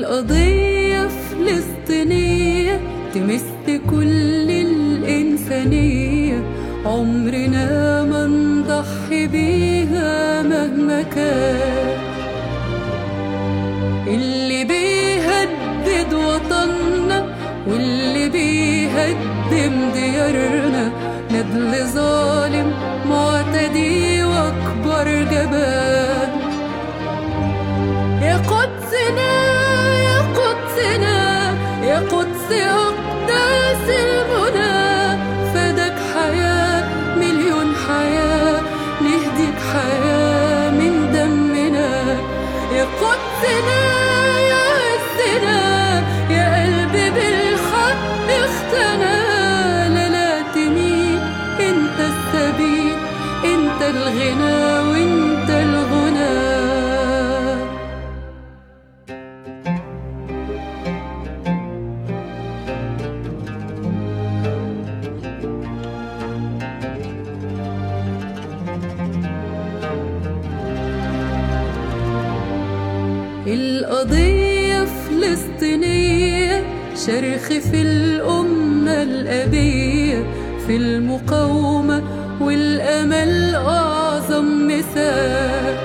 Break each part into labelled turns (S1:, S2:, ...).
S1: القضية فلسطينية تمس كل الإنسانية عمرنا ما نضحي بيها مهما كان اللي بيهدد وطننا واللي بيهدم ديارنا ندل ظالم معتدي واكبر جبان يا قدسنا يا قدسنا يا قدس أقداس المنى فدك حياة مليون حياة نهديك حياة من دمنا يا قدسنا يا عزنا يا قلبي بالحق اختنا لا لا تميل انت السبيل انت الغنى وانت الغنى القضية فلسطينية شرخ في الأمة الأبية في المقاومة والأمل أعظم مثال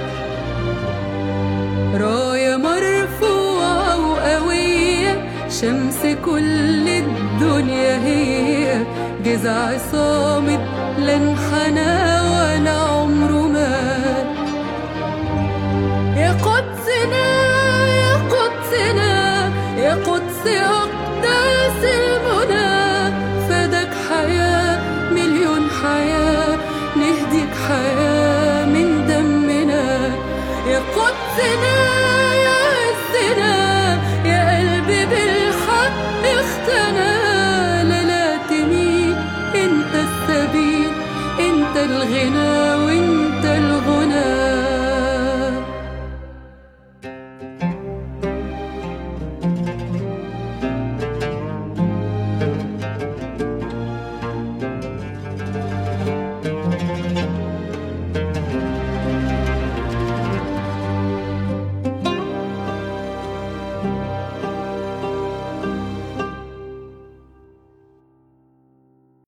S1: راية مرفوعة وقوية شمس كل الدنيا هي جذع صامد لا انحنى ولا عمره مات يا قدسنا يا قدسنا يا قدس أقداس المنى فدك حياة مليون حياة نهديك حياة من دمنا يا قدسنا يا عزنا يا قلبي بالحق اختنا لا لا تميل انت السبيل انت الغنى